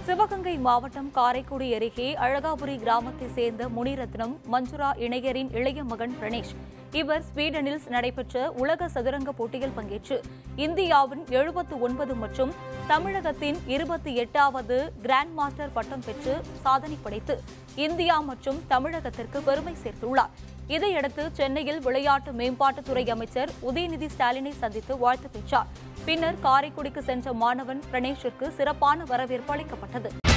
சிவகங்கை மாவட்டம் காரைக்குடி அருகே அழகாபுரி கிராமத்தைச் சேர்ந்த முனிரத்னம் மஞ்சுரா இணையரின் இளைய மகன் பிரணேஷ் இவர் ஸ்வீடனில் நடைபெற்ற உலக சதுரங்க போட்டியில் பங்கேற்று இந்தியாவின் எழுபத்து ஒன்பது மற்றும் தமிழகத்தின் இருபத்தி எட்டாவது கிராண்ட் மாஸ்டர் பட்டம் பெற்று சாதனை படைத்து இந்தியா மற்றும் தமிழகத்திற்கு பெருமை சேர்த்துள்ளார் இதையடுத்து சென்னையில் விளையாட்டு மேம்பாட்டுத்துறை அமைச்சர் உதயநிதி ஸ்டாலினை சந்தித்து வாழ்த்து பெற்றார் பின்னர் காரைக்குடிக்கு சென்ற மாணவன் பிரணேஷிற்கு சிறப்பான வரவேற்பு அளிக்கப்பட்டது